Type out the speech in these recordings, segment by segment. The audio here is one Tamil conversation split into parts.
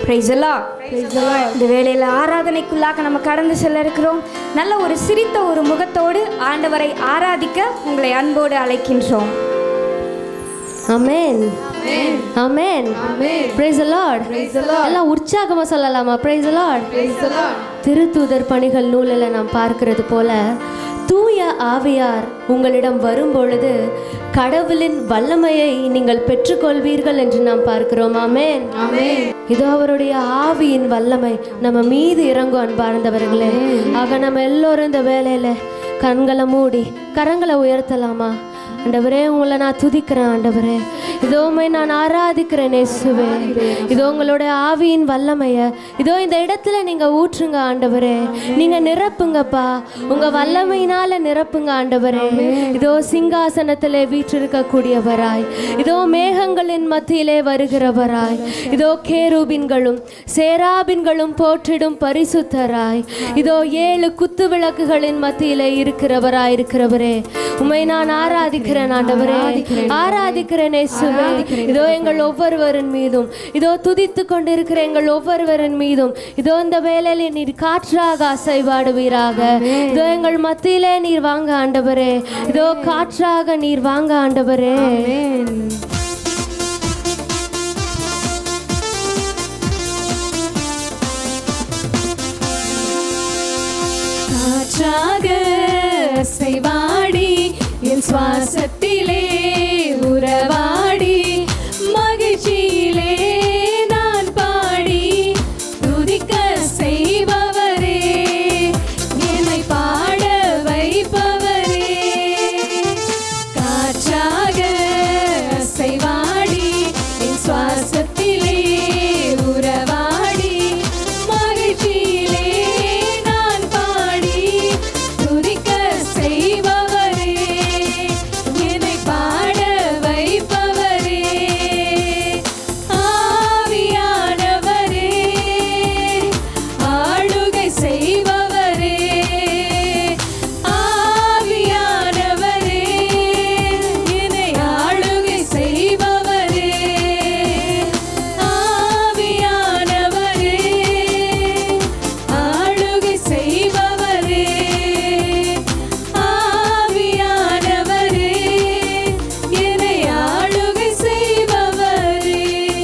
Praise the Lord. இந்த வேளையில் ஆராதனைக்குள்ளாக நம்ம கடந்து செல்ல இருக்கிறோம் நல்ல ஒரு சிரித்த ஒரு முகத்தோடு ஆண்டவரை ஆராதிக்க உங்களை அன்போடு அழைக்கின்றோம் அமேன் அமேன் பிரைஸ் லார்ட் எல்லாம் உற்சாகமா சொல்லலாமா பிரைஸ் லார்ட் திருத்தூதர் பணிகள் நூலில் நாம் பார்க்கிறது போல தூய ஆவியார் உங்களிடம் வரும்பொழுது கடவுளின் வல்லமையை நீங்கள் பெற்றுக்கொள்வீர்கள் என்று நாம் பார்க்கிறோம் ஆமென் இதோ அவருடைய ஆவியின் வல்லமை நம்ம மீது இறங்கும் அன்பார்ந்தவர்களே ஆக நம்ம எல்லோரும் இந்த வேலையில கண்களை மூடி கரங்களை உயர்த்தலாமா ஆண்டவரே உங்களை நான் துதிக்கிறேன் ஆண்டவரே இதோ உம்மை நான் ஆராதிக்கிறேன் இயேசுவே இதோ உங்களுடைய ஆவியின் வல்லமைய இதோ இந்த இடத்துல நீங்க ஊற்றுங்க ஆண்டவரே நீங்க நிரப்புங்கப்பா உங்க வல்லமையினால நிரப்புங்க ஆண்டவரே இதோ சிங்காசனத்திலே வீற்றிருக்கக்கூடியவராய் இதோ மேகங்களின் மத்தியிலே வருகிறவராய் இதோ கேரூபின்களும் சேராபின்களும் போற்றிடும் பரிசுத்தராய் இதோ ஏழு குத்து விளக்குகளின் மத்தியிலே இருக்கிறவராய் இருக்கிறவரே உம்மை நான் ஆராதிக்கிறேன் ஆண்டவரே ஆராதிக்கிறேன் இயேசுவே இதோ எங்கள் ஒவ்வொருவரின் மீதும் இதோ துதித்து கொண்டிருக்கிற எங்கள் ஒவ்வொருவரின் மீதும் இதோ இந்த வேலையில நீர் காற்றாக அசைவாடுவீராக இதோ எங்கள் மத்தியிலே நீர் வாங்க ஆண்டவரே இதோ காற்றாக நீர் வாங்க ஆண்டவரே காற்றாக செய்வாடி என் சுவாசத்திலே உறவாடி மகிழ்ச்சியிலே நான் பாடி துதிக்க செய்பவரே என்னை பாட வைப்பவரே காற்றாக செய்வாடி என் சுவாசத்திலே உறவாடி மகிழ்ச்சியிலே நான் பாடி துதிக்க செய்பவரே என்னை பாட வைப்பவரே ஆவியானவரே ஆளுகை செய்பவரே ஆவியானவரே என்னை ஆளுகை செய்பவரே ஆவியானவரே ஆளுகை செய்பவரே ஆவியானவரே என்னை ஆளுகை செய்பவரே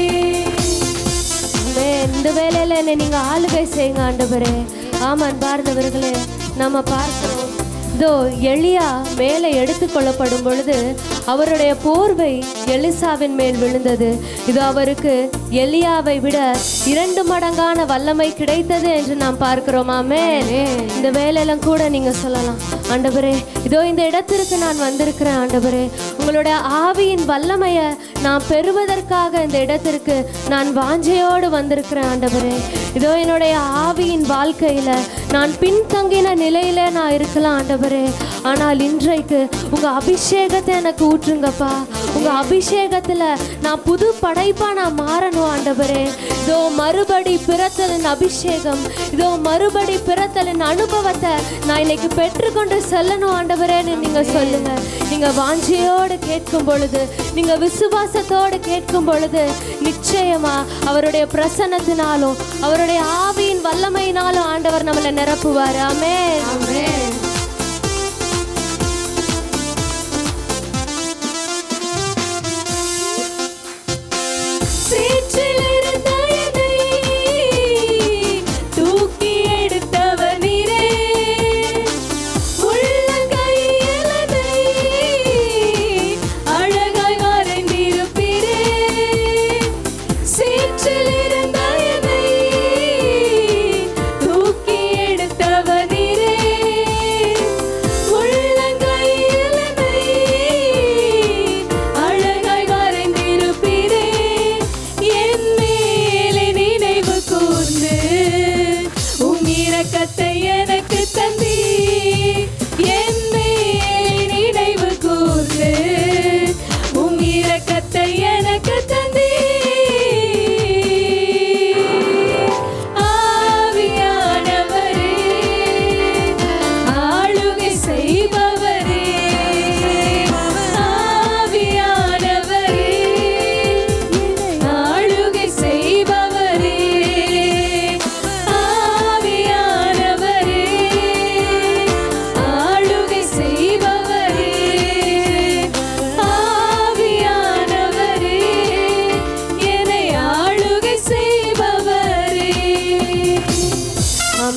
ஆமே, இந்த வேலையில என்னை நீங்க ஆளுகை செய்யுங்க ஆண்டவரே ஆமான் பார்ந்தவர்களே நம்ம பார்க்கிறோம் இதோ எலியா மேலே எடுத்துக்கொள்ளப்படும் பொழுது அவருடைய போர்வை எலிசாவின் மேல் விழுந்தது இது அவருக்கு எலியாவை விட இரண்டு மடங்கான வல்லமை கிடைத்தது என்று நாம் பார்க்கிறோமாமே இந்த வேலையெல்லாம் கூட நீங்க சொல்லலாம் ஆண்டவரே இதோ இந்த இடத்திற்கு நான் வந்திருக்கிறேன் ஆண்டவரே உங்களுடைய ஆவியின் வல்லமையை நான் பெறுவதற்காக இந்த இடத்திற்கு நான் வாஞ்சையோடு வந்திருக்கிறேன் ஆண்டவரே இதோ என்னுடைய ஆவியின் வாழ்க்கையில நான் பின்தங்கின நிலையில நான் இருக்கலாம் ஆண்டவரே ஆனால் இன்றைக்கு உங்க அபிஷேகத்தை எனக்கு ஊற்றுங்கப்பா உங்க அபிஷேகத்துல நான் புது படைப்பா நான் மாறணும் ஆண்டவரே இதோ மறுபடி பிறத்தலின் அபிஷேகம் இதோ மறுபடி பிறத்தலின் அனுபவத்தை நான் இன்னைக்கு பெற்றுக்கொண்டு செல்லணும் ஆண்டவரேன்னு நீங்க சொல்லுங்க நீங்க வாஞ்சியோடு கேட்கும் பொழுது நீங்க விசுவாசத்தோடு கேட்கும் பொழுது நிச்சயமா அவருடைய பிரசன்னத்தினாலும் அவருடைய ஆவியின் வல்லமையினாலும் ஆண்டவர் நம்மளை நிரப்புவார் ஆமென் சேற்றிலிருந்த என்னை தூக்கி எடுத்தவர் நீரே. உள்ளங்கையில் என்னை அழகாய் வரைந்திருப்பீரே. சேற்றிலிருந்த என்னை தூக்கி எடுத்தவர் நீரே.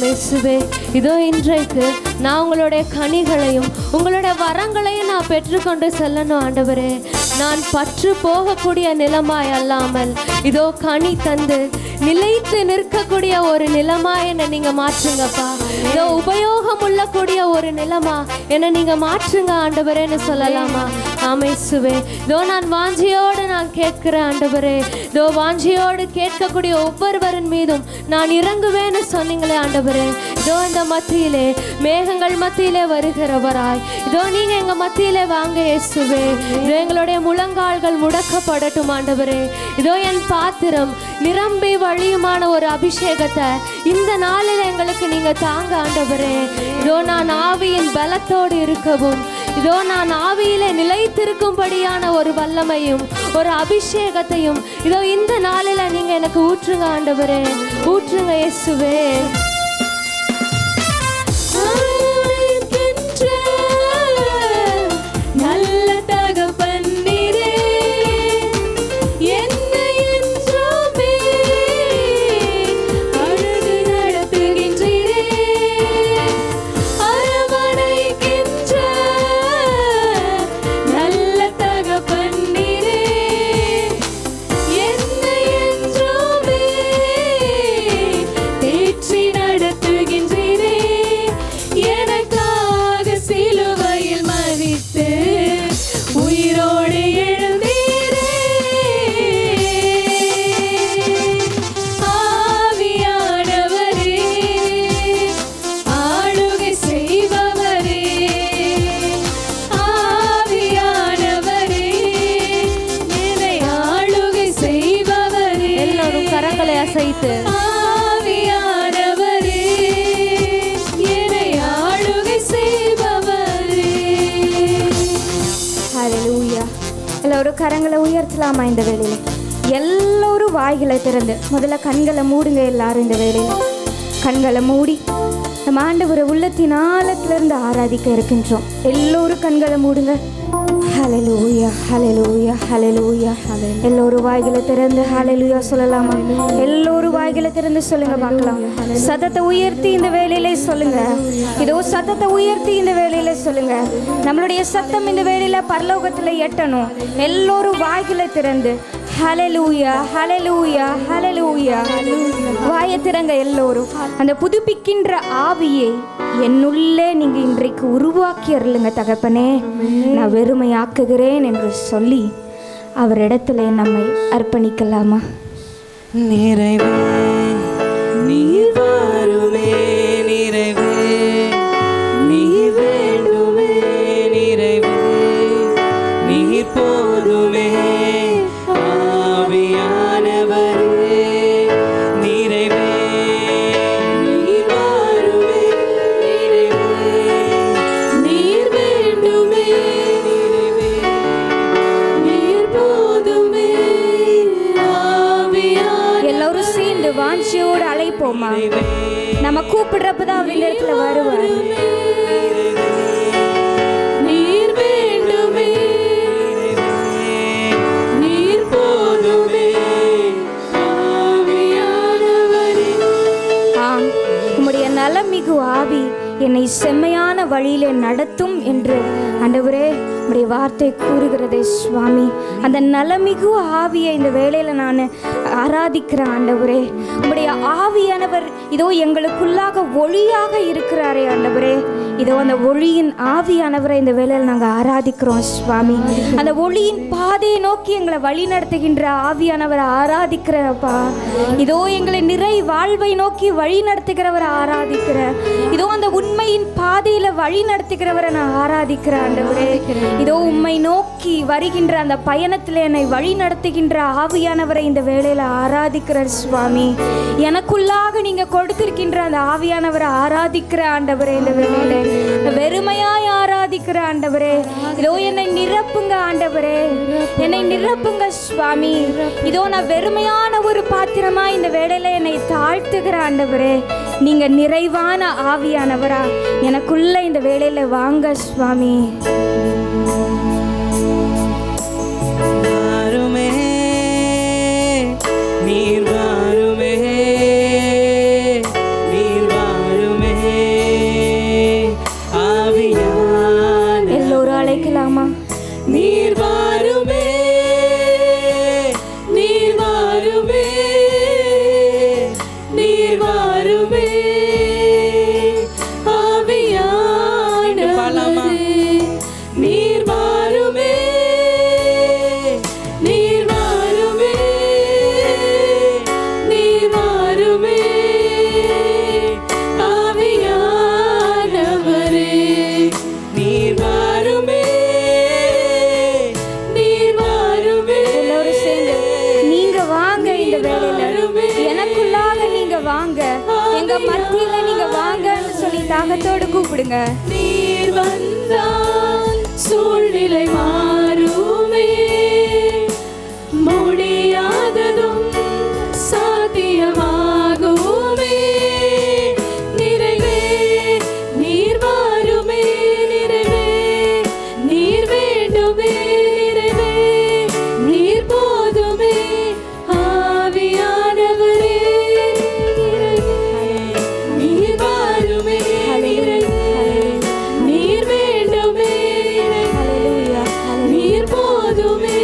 ஆமேசுவே இதோ இன்றைக்கு நான் உங்களுடைய கனிகளையும் உங்களுடைய வரங்களையும் நான் பெற்றுக்கொண்டு செல்லணும் ஆண்டவரே நான் பற்று போகக்கூடிய நிலமாய் அல்லாமல் இதோ கனி தந்து நிலைத்து நிற்கக்கூடிய ஒரு நிலமாய் என்னை நீங்க மாற்றுங்கப்பா இதோ உபயோகம் உள்ளக்கூடிய ஒரு நிலமா என்னை நீங்க மாற்றுங்க ஆண்டவரேன்னு சொல்லலாமா ஆமேசுவே இதோ நான் வாஞ்சியோடு நான் கேட்கிறேன் ஆண்டவரே இதோ வாஞ்சியோடு கேட்கக்கூடிய ஒவ்வொருவரின் மீதும் நான் இறங்குவேன்னு சொன்னீங்களே ஆண்டவரே இதோ இந்த மத்தியிலே மேகங்கள் மத்தியிலே வருகிறவராய் இதோ நீங்க எங்க மத்தியிலே வாங்க இயேசுவே இதோ எங்களுடைய முழங்கால்கள் முடக்கப்படட்டும் ஆண்டவரே இதோ என் பாத்திரம் நிரம்பி வழியுமான ஒரு அபிஷேகத்தை இந்த நாளில் எங்களுக்கு நீங்க தாங்க ஆண்டவரே இதோ நான் ஆவியின் பலத்தோடு இருக்கவும் இதோ நான் ஆவியிலே நிலைத்திருக்கும்படியான ஒரு வல்லமையும் ஒரு அபிஷேகத்தையும் இதோ இந்த நாளில் நீங்க எனக்கு ஊற்றுங்க ஆண்டவரே ஊற்றுங்க இயேசுவே அழைக்கின்ற நல்ல தகப்பன் நீரே என்னை என்றுமே அழகு நடத்துகின்றீரே அரவணைக்கின்ற நல்ல தகப்பன் நீரே என்னை என்றுமே தேற்றி நடத்துகின்றீரே எனக்காக சிலுவையில் மறித்து உயிரோடு எழுந்தீரே ஆவியானவரே ஆளுகை செய்பவரே ஆவியானவரே என்னை ஆளுகை செய்பவரே எல்லாரும் கரங்களை அசைத்து ஆவியானவரே என்னை ஆளுகை செய்பவரே ஹalleluya எல்லோரும் கரங்களை உயர்த்தலாமா இந்த வேளையில எல்லோரும் வாய்களை திறந்து முதல்ல கண்களை மூடுங்க எல்லாரும் இந்த வேளையில கண்களை மூடி நம்ம ஆண்டவரை உள்ளத்தின் ஆழத்திலிருந்து ஆராதிக்க இருக்கின்றோம் எல்லோரும் கண்களை மூடுங்க ஹalleluya ஹalleluya ஹalleluya எல்லோரும் வாய்களை திறந்து ஹalleluya சொல்லலாமா எல்லோரும் வாய்களை திறந்து சொல்லுங்க பார்க்கலாம் சத்தத்தை உயர்த்தி இந்த வேளையிலே சொல்லுங்க இதோ சத்தத்தை உயர்த்தி இந்த வேளையில சொல்லுங்க நம்மளுடைய சத்தம் இந்த வேளையில பரலோகத்துல எட்டணும் எல்லோரும் வாய்களை திறந்து ஹalleluya ஹalleluya ஹalleluya வாயை திறங்க எல்லோரும் அந்த புதுப்பிக்கின்ற ஆவியை என்னுள்ளே நீங்க இன்றைக்கு உருவாக்கி அருளுங்க தகப்பனே நான் வெறுமையாக்குகிறேன் என்று சொல்லி அவரிடத்துல நம்மை அர்ப்பணிக்கலாமா நிறைவே நீர் வாருமே நிறைவே நீர் வேண்டுமே நிறைவே நீர் போதுமே ஆவியானவரே நிறைவே நீர் வாருமே நிறைவே நீர் வேண்டுமே நிறைவே நீர் போதுமே ஆவியானவரே எல்லோரும் சேர்ந்து வாஞ்சியோடு அழைப்போமா நம்ம கூப்பிடுறப்பதான் அவர் இந்த இடத்துல வருவார் நீர் வேண்டுமே நீர் போதுமே ஆவியானவரே ஆம் உம்முடைய நலமிகு ஆவி என்னை செம்மையான வழியிலே நடத்தும் என்று ஆண்டவரே உம்முடைய வார்த்தை கூறுகிறதே சுவாமி அந்த நலமிகு ஆவியை இந்த வேளையில நான் ஆராதிக்கிறேன் ஆண்டவரே உம்முடைய ஆவியானவர் இதோ எங்களுக்குள்ளாக ஒளியாக இருக்கிறாரே ஆண்டவரே இதோ அந்த ஒளியின் ஆவியானவரை இந்த வேளையில் நாங்கள் ஆராதிக்கிறோம் சுவாமி அந்த ஒளியின் பாதையை நோக்கி எங்களை வழி நடத்துகின்ற ஆவியானவரை ஆராதிக்கிறப்பா இதோ எங்களை நிறை வாழ்வை நோக்கி வழி நடத்துகிறவரை ஆராதிக்கிற இதோ அந்த உண்மையின் பாதையில வழி நடத்துகிறவரை நான் ஆராதிக்கிறேன் ஆண்டவரே இதோ உம்மை நோக்கி வருகின்ற அந்த பயணத்தில் என்னை வழி நடத்துகின்ற ஆவியானவரை இந்த வேளையில ஆராதிக்கிற சுவாமி எனக்குள்ளாக நீங்க கொடுத்திருக்கின்ற அந்த ஆவியானவரை ஆராதிக்கிற ஆண்டவரே இந்த வேளையில வெறுமையாய் ஆராதிக்கிற ஆண்டவரே இதோ என்னை நிரப்புங்க ஆண்டவரே என்னை நிரப்புங்க சுவாமி இதோ நான் வெறுமையான ஒரு பாத்திரமா இந்த வேளையில என்னை தாழ்த்துகிற ஆண்டவரே நீங்க நிறைவான ஆவியானவரா எனக்குள்ள இந்த வேளையில வாங்க சுவாமி வாருமே நீர் வாருமே நீர் வாருமே எங்க மத்தியில நீங்க வாங்கன்னு சொல்லி தாகத்தோடு கூப்பிடுங்க நீர் வந்தால் சூழ்நிலை மாறுமே முடியாததும் சாத்தியமாகுமே நிறைவே நீர் வாருமே நிறைவே நீர் வேண்டுமே நிறைவே நீர் போதுமே ஆவியானவரே நீர் வாருமே நிறைவே நீர் வேண்டுமே ஹalleluya நீர் போதுமே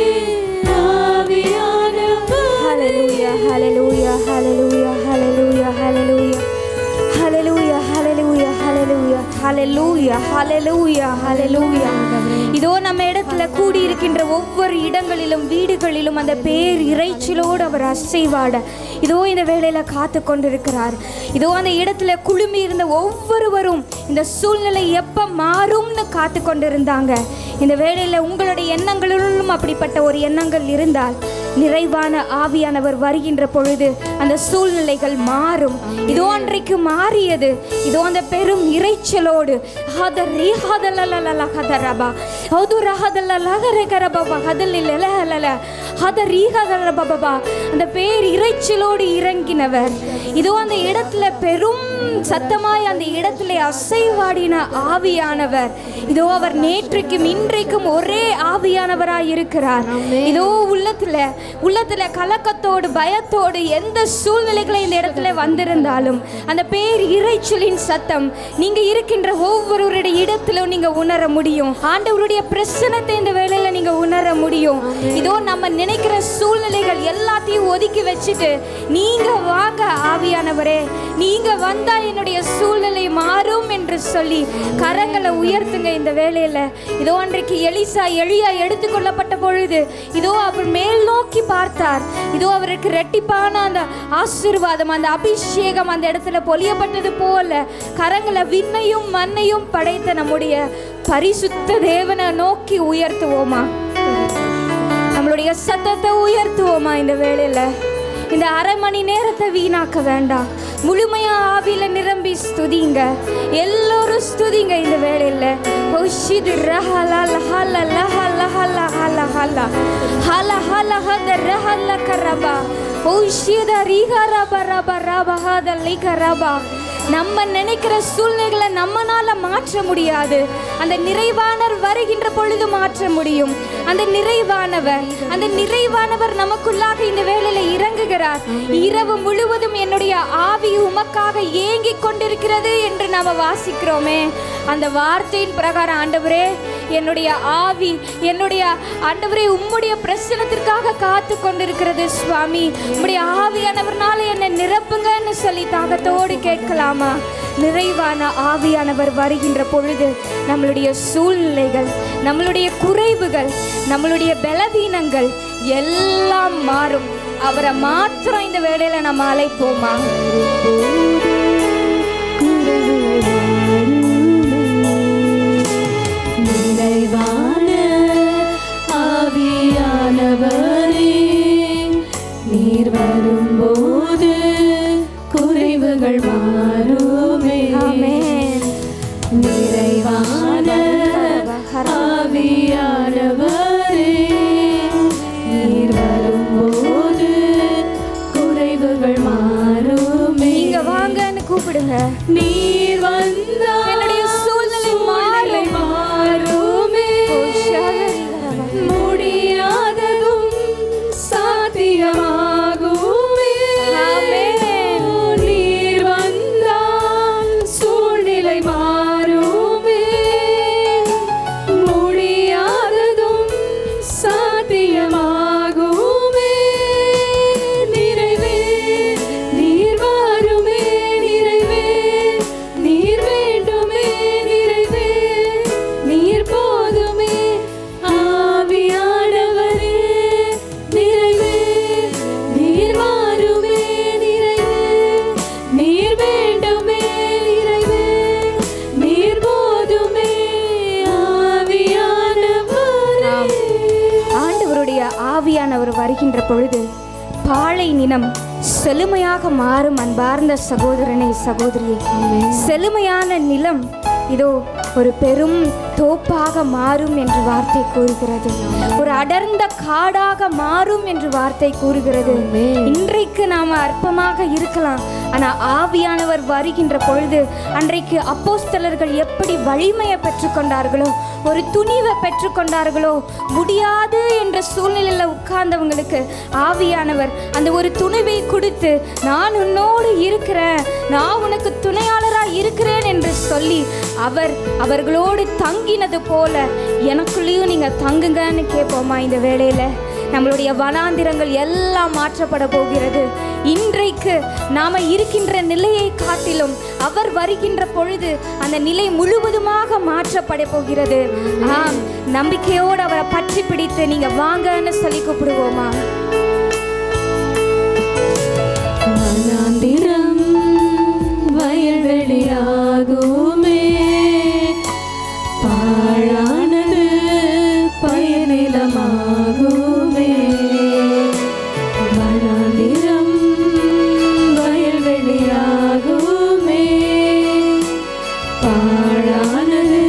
ஆவியானவர் ஹalleluya ஹalleluya ஹalleluya ஹalleluya ஹalleluya ஹalleluya ஹalleluya ஹalleluya ஹalleluya ஹalleluya இதோ நம்ம இடத்துல கூடி இருக்கின்ற ஒவ்வொரு இடங்களிலும் வீடுகளிலும் அந்த பேர் இறைச்சலோடு அவர் அசைவாட இதோ இந்த வேளையில காத்து கொண்டிருக்கிறார் இதோ அந்த இடத்துல குழுமி இருந்த ஒவ்வொருவரும் இந்த சூழ்நிலை எப்ப மாறும்னு காத்து கொண்டிருந்தாங்க இந்த வேளையில உங்களுடைய எண்ணங்களிலும் அப்படிப்பட்ட ஒரு எண்ணங்கள் இருந்தால் நிறைவான ஆவியானவர் வருகின்ற பொழுது அந்த சூழ்நிலைகள் மாறும் இதோ அன்றைக்கு மாறியது இதோ அந்த பெரும் இறைச்சலோடு ஹதரி ஹதலலலல ஹதரபா ஹதுர ஹதலலகர கரபபா ஹதலிலலலல ஹதரி ஹதரபபா அந்த பேர் இறைச்சலோடு இறங்கினவர் இதோ அந்த இடத்துல பெரும் சத்தமாய் அந்த இடத்துல அசைவாடின ஆவியானவர் இதோ அவர் நேற்றுக்கும் இன்றைக்கும் ஒரே ஆவியானவராய் இருக்கிறார் இதோ உள்ளத்துல உள்ளத்துல கலக்கத்தோடு பயத்தோடு எந்த சூழ்நிலைகளை இந்த இடத்துல வந்திருந்தாலும் அந்த பேர் இறைச்சலின் சத்தம் நீங்க இருக்கின்ற ஒவ்வொருவருடைய இடத்திலும் நீங்க உணர முடியும் ஆண்டவருடைய பிரசனத்தை இந்த வேளையில நீங்க உணர முடியும் இதோ நம்ம நினைக்கிற சூழ்நிலைகள் எல்லாத்தையும் ஒதுக்கி வச்சுட்டு நீங்க வாங்க ஆவியானவரே நீங்க வந்தா என்னுடைய சூழ்நிலை மாறும் என்று சொல்லி கரங்களை உயர்த்துங்க இந்த வேளையில இதோ அன்றைக்கு எலிசா எளியா எடுத்துக்கொள்ளப்பட்ட பொழுது இதோ அவர் மேல் நோக்கி பார்த்தார் இதோ அவருக்கு ரெட்டிப்பான அந்த ஆசீர்வாதம் அந்த அபிஷேகம் அந்த இடத்துல பொழியப்பட்டது போல கரங்களை விண்ணையும் மண்ணையும் படைத்த நம்முடைய பரிசுத்த தேவனை நோக்கி உயர்த்துவோமா நம்மளுடைய சத்தத்தை உயர்த்துவோமா இந்த வேளையில இந்த அரை மணி நேரத்தை வீணாக்க வேண்டாம் முழுமையா ஆவியில நிரம்பி ஸ்துதிங்க எல்லோரும் ஸ்துதிங்க இந்த வேளையில ஓஷிது ரஹல லஹல லஹ லஹ லஹ லஹ லஹ ஹல ஹல ஹத ரஹல கரபா ஓஷித ரீஹ ரப ரப ரப ஹத லிக ரபா நம்ம நினைக்கிற சூழ்நிலைகளை நம்மனால மாற்ற முடியாது அந்த நிறைவானவர் வருகின்ற பொழுது மாற்ற முடியும் அந்த நிறைவானவர் அந்த நிறைவானவர் நமக்குள்ளாக இந்த வேளையில இறங்குகிறார் இரவு முழுவதும் என்னுடைய ஆவி உமக்காக ஏங்கிக் கொண்டிருக்கிறது என்று நாம வாசிக்கிறோமே அந்த வார்த்தையின் பிரகாரம் ஆண்டவரே என்னுடைய ஆவி என்னுடைய ஆண்டவரே உம்முடைய பிரசனத்திற்காக காத்து கொண்டிருக்கிறது சுவாமி உம்முடைய ஆவியானவர்னால என்னை நிரப்புங்கன்னு சொல்லி தாகத்தோடு கேட்கலாமா நிறைவான ஆவியானவர் வருகின்ற பொழுது நம்மளுடைய சூழ்நிலைகள் நம்மளுடைய குறைவுகள் நம்மளுடைய பலவீனங்கள் எல்லாம் மாறும் அவரை மாத்திரம் இந்த வேளையில நம்ம அழைப்போமா நிறைவான ஆவியானவரே நீர் வரும்போது குறைவுகள் மாறுமே ஆமென். நிறைவான ஆவியானவரே நீர் வரும்போது குறைவுகள் மாறுமே நீங்க வாங்கன்னு கூப்பிடுங்க நீர் வந்தால் என்னுடைய சூழ்நிலை மாறும். மாறுமே முடியாததும் சாத்தியமாகுமே ஆமென். நீர் வந்தால் சூழ்நிலை மாறுமே முடியாததும் சாத்தியமாகுமே நிறைவே நீர் வாருமே நிறைவே நீர் வேண்டுமே நிறைவே நீர் போதுமே ஆவியானவரே நிறைவே நீர் வாருமே நிறைவே நீர் வேண்டுமே நிறைவே நீர் போதுமே ஆவியானவரே ஆண்டவருடைய ஆவியானவர் வருகின்ற பொழுது பாலை நிலம் செழுமையாக மாறும் அன்பார்ந்த சகோதரனை சகோதரியை செழுமையான நிலம் இதோ ஒரு பெரும் தோப்பாக மாறும் என்று வார்த்தை கூறுகிறது ஒரு அடர்ந்த காடாக மாறும் என்று வார்த்தை கூறுகிறது இன்றைக்கு நாம அற்பமாக இருக்கலாம் ஆனா ஆவியானவர் வருகின்ற பொழுது அன்றைக்கு அப்போஸ்தலர்கள் எப்படி வலிமையை பெற்றுக்கொண்டார்களோ ஒரு துணிவை பெற்றுக்கொண்டார்களோ முடியாது என்ற சூழ்நிலையில் உட்கார்ந்தவங்களுக்கு ஆவியானவர் அந்த ஒரு துணிவை கொடுத்து நான் உன்னோடு இருக்கிறேன் நான் உனக்கு துணையாளராக இருக்கிறேன் என்று சொல்லி அவர் அவர்களோடு தங்கினது போல எனக்குள்ளேயும் நீங்க தங்குங்கன்னு கேட்போமா இந்த வேளையில நம்மளுடைய வனாந்திரங்கள் எல்லாம் மாற்றப்பட போகிறது இன்றைக்கு நாம இருக்கின்ற நிலையை காட்டிலும் அவர் வருகின்ற பொழுது அந்த நிலை முழுவதுமாக மாற்றப்பட போகிறது ஆம் நம்பிக்கையோடு அவரை பற்றி பிடித்து நீங்க வாங்கன்னு சொல்லி கூப்பிடுவோமா வனாந்திரம் வயல்வெளியாகுமே பாழானது பயனிலமாகுமே வனாந்திரம் வயல்வெளியாகுமே பாழானது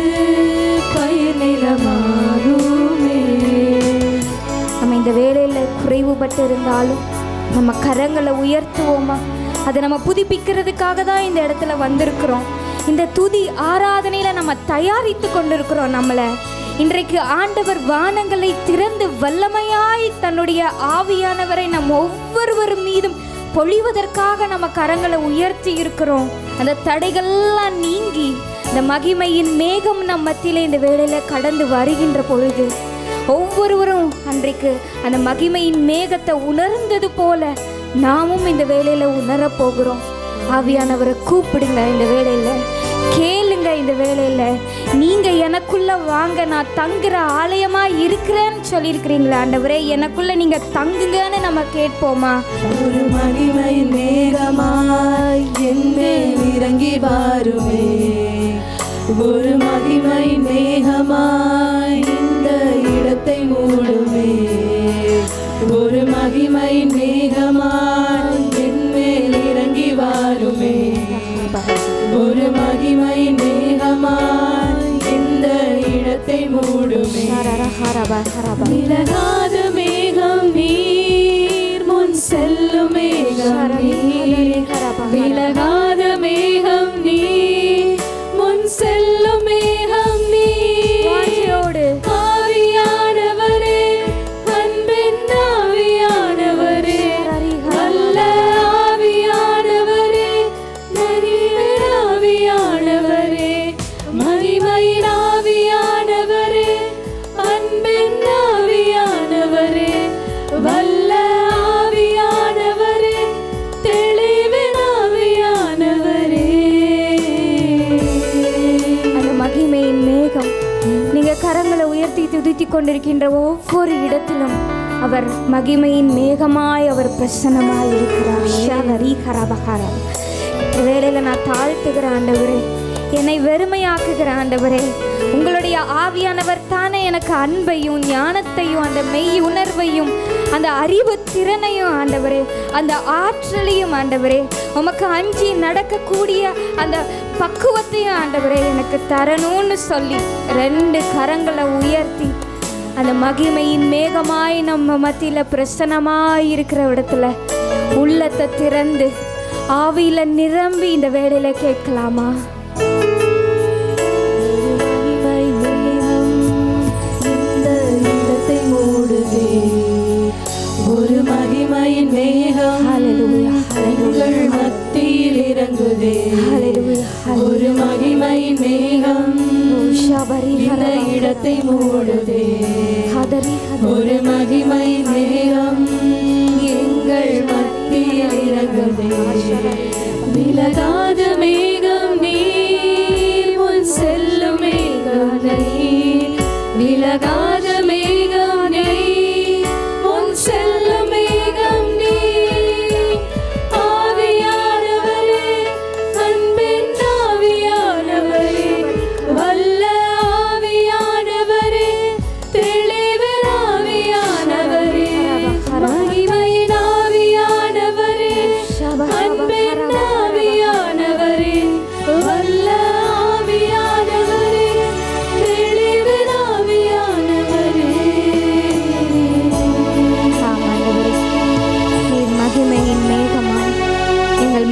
பயனிலமாகுமே நம்ம இந்த வேலையில் குறைவுபட்டு இருந்தாலும் நம்ம கரங்களை உயர்த்துவோமா அதை நம்ம புதுப்பிக்கிறதுக்காக தான் இந்த இடத்துல வந்திருக்கிறோம் இந்த துதி ஆராதனையில் நம்ம தயாரித்து கொண்டிருக்கிறோம் நம்மளை இன்றைக்கு ஆண்டவர் வானங்களை திறந்து வல்லமையாய் தன்னுடைய ஆவியானவரை நம் ஒவ்வொருவர் மீதும் பொழிவதற்காக நம்ம கரங்களை உயர்த்தி இருக்கிறோம் அந்த தடைகள்லாம் நீங்கி இந்த மகிமையின் மேகம் நம் மத்தியில இந்த வேளையில கடந்து வருகின்ற பொழுது ஒவ்வொருவரும் அன்றைக்கு அந்த மகிமையின் மேகத்தை உணர்ந்தது போல நாமும் இந்த வேளையில உணரப் போகிறோம் ஆவியானவரை கூப்பிடுங்க இந்த வேளையில கேளுங்க இந்த வேளையில நீங்க எனக்குள்ள வாங்க நான் தங்குற ஆலயமா இருக்கிறேன்னு சொல்லியிருக்கிறீங்களா ஆண்டவரே எனக்குள்ள நீங்க தங்குங்கன்னு நம்ம கேட்போமா ஒரு மகிமை மேகமாய் என்மேல் இறங்கி வாருமே ஒரு மகிமை மேகமாய் இந்த இடத்தை மூடுமே ஒரு மகிமை மேகமாய் என்மேல் இறங்கி வாருமே ஒரு மகிமை மேகமாய் இந்த இடத்தை மூடுமே விலகாத மேகம் நீர் முன் செல்லும் மேகம் நீர் விலகாத மேகம் நீர் முன் செல்லும் மேகம் நீர் வாஞ்சையோடு ஆவியானவரே அன்பின் ஆவியானவரே நல்ல ஆவியானவரே மகிமையின் ஆவியானவரே மகிமையின் ஆவியானவரே அன்பின் ஆவியானவரே வல்ல ஆவியானவரே தெளிவின் ஆவியானவரே அந்த மகிமையின் மேகம் நீங்க கரங்களை உயர்த்தி துதித்து கொண்டிருக்கின்ற ஒவ்வொரு இடத்திலும் அவர் மகிமையின் மேகமாய் அவர் பிரசன்னமாய் இருக்கிறார் ஷகரி கரபகர வேளையில நான் தாழ்த்துகிற ஆண்டவரே என்னை வெறுமையாக்குகிற ஆண்டவரே உங்களுடைய ஆவியானவர் தானே எனக்கு அன்பையும் ஞானத்தையும் அந்த மெய் உணர்வையும் அந்த அறிவு திறனையும் ஆண்டவரே அந்த ஆற்றலையும் ஆண்டவரே உமக்கு அஞ்சி நடக்கக்கூடிய அந்த பக்குவத்தையும் ஆண்டவரே எனக்கு தரணும்னு சொல்லி ரெண்டு கரங்களை உயர்த்தி அந்த மகிமையின் மேகமாய் நம்ம மத்தியில் பிரசன்னமாய் இருக்கிற இடத்துல உள்ளத்தை திறந்து ஆவியில நிரம்பி இந்த வேலையில கேட்கலாமா மகிமை மேகம் இந்த இடத்தை மூடுதே ஒரு மகிமையின் மேகம் எங்கள் மத்தியில் இறங்குதே ஒரு மகிமையின் மேகம் இந்த இடத்தை மூடுதே ஹதரி ஒரு மகிமை மேகம் எங்கள் மத்தியில் இறங்குதே விலகாத மேகம் நீர் முன் செல்லும் மேகம் நீர் விலகாத மேகம் நீர் முன் செல்லும் மேகம் நீர் ஆவியானவரே அன்பின் ஆவியானவரே வல்ல ஆவியானவரே தெளிவின் ஆவியானவரே மகிமையின்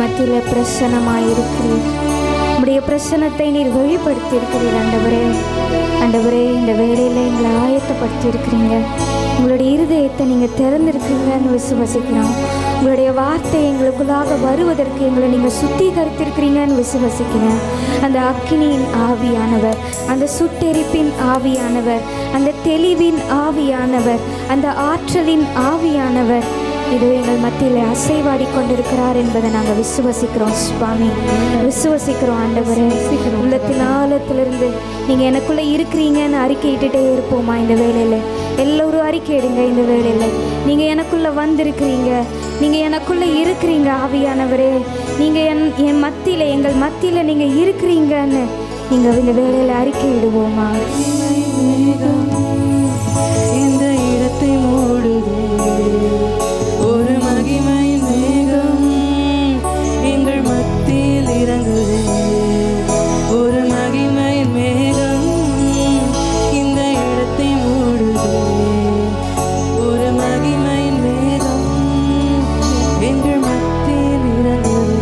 மத்தியில் பிரசன்னமாய் இருக்கிறீர் உம்முடைய பிரசன்னத்தை நீர் வெளிப்படுத்தி இருக்கிறீர் ஆண்டவரே ஆண்டவரே இந்த வேலையில் எங்களை ஆயத்தப்படுத்தி இருக்கிறீங்க உங்களுடைய இருதயத்தை நீங்கள் திறந்திருக்கிறீங்கன்னு விசுவசிக்கிறோம் உங்களுடைய வார்த்தை எங்களுக்குள்ளாக வருவதற்கு எங்களை நீங்கள் சுத்திகரித்திருக்கிறீங்கன்னு விசுவசிக்கிறேன் அந்த அக்கினியின் ஆவியானவர் அந்த சுட்டெரிப்பின் ஆவியானவர் அந்த தெளிவின் ஆவியானவர் அந்த ஆற்றலின் ஆவியானவர் இது எங்கள் மத்தியில் அசைவாடி கொண்டிருக்கிறார் என்பதை நாங்கள் விசுவசிக்கிறோம் சுவாமி விசுவசிக்கிறோம் ஆண்டவரே உள்ளத்தின் ஆழத்திலிருந்து நீங்கள் எனக்குள்ளே இருக்கிறீங்கன்னு அறிக்கையிட்டுட்டே இருப்போமா இந்த வேலையில் எல்லோரும் அறிக்கையிடுங்க இந்த வேலையில் நீங்கள் எனக்குள்ளே வந்திருக்கிறீங்க நீங்கள் எனக்குள்ளே இருக்கிறீங்க ஆவியானவரே நீங்கள் என் என் மத்தியில் எங்கள் மத்தியில் நீங்கள் இருக்கிறீங்கன்னு நீங்கள் இந்த வேலையில் அறிக்கையிடுவோமா மேகம் இந்த இடத்தை மூடுதே ஒரு மகிமையின் மேகம் எங்கள் மத்தியில் இறங்குதே ஒரு மகிமையின் மேகம் இந்த இடத்தை மூடுதே ஒரு மகிமையின் மேகம் எங்கள் மத்தியில் இறங்குதே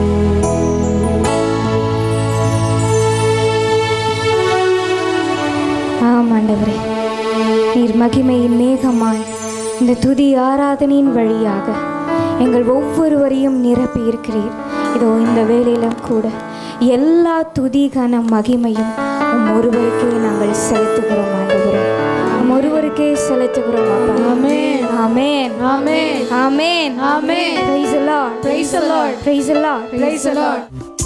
ஆம் ஆண்டவரே நீர் மகிமையின் மேகமாய் இந்த துதி ஆராதனையின் வழியாக எங்கள் ஒவ்வொருவரையும் நிரப்பி இருக்கிறீர் இதோ இந்த வேலையிலும் கூட எல்லா துதி கன மகிமையும் உம் ஒருவருக்கே நாங்கள் செலுத்துகிறோம் ஆண்டவரே உம் ஒருவருக்கே செலுத்துகிறோம் அப்பா ஆமென் ஆமென் ஆமென் ஆமென் ஆமென் praise the lord praise the lord praise the lord praise the lord